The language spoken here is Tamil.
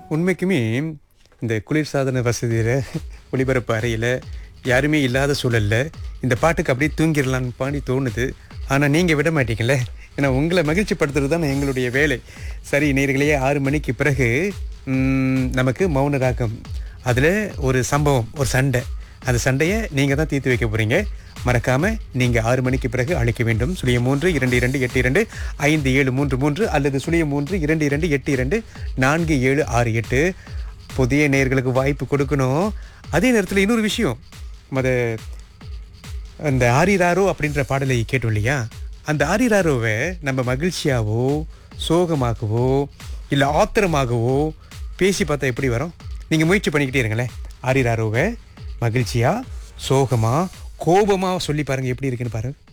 உண்மைக்குமே இந்த குளிர்சாதன வசதியில் ஒளிபரப்பு அறையில் யாருமே இல்லாத சூழல்ல இந்த பாட்டுக்கு அப்படியே தூங்கிடலான்னு பாடி தோணுது ஆனால் நீங்கள் விட மாட்டீங்களே ஏன்னா உங்களை மகிழ்ச்சிப்படுத்துறது தான் எங்களுடைய வேலை சரி நேர்களே ஆறு மணிக்கு பிறகு ம், நமக்கு மௌன ராகம் அதில் ஒரு சம்பவம் ஒரு சண்டை அந்த சண்டையை நீங்கள் தான் தீர்த்து வைக்க போகிறீங்க மறக்காம நீங்கள் ஆறு மணிக்கு பிறகு அழைக்க வேண்டும் சுழியம் மூன்று இரண்டு இரண்டு எட்டு இரண்டு ஐந்து ஏழு மூன்று மூன்று அல்லது சுழியம் மூன்று இரண்டு இரண்டு எட்டு இரண்டு நான்கு ஏழு ஆறு எட்டு புதிய நேயர்களுக்கு வாய்ப்பு கொடுக்கணும் அதே நேரத்தில் இன்னொரு விஷயம் மத அந்த ஆரிராரோ அப்படின்ற பாடலை கேட்டோம் இல்லையா அந்த ஆரிராரோவை நம்ம மகிழ்ச்சியாவோ சோகமாகவோ இல்லை ஆத்திரமாகவோ பேசி பார்த்தா எப்படி வரும் நீங்கள் முயற்சி பண்ணிக்கிட்டே இருங்களேன் ஆரிராரோவை மகிழ்ச்சியா சோகமா கோபமா சொல்லி பாருங்க எப்படி இருக்குன்னு பாருங்க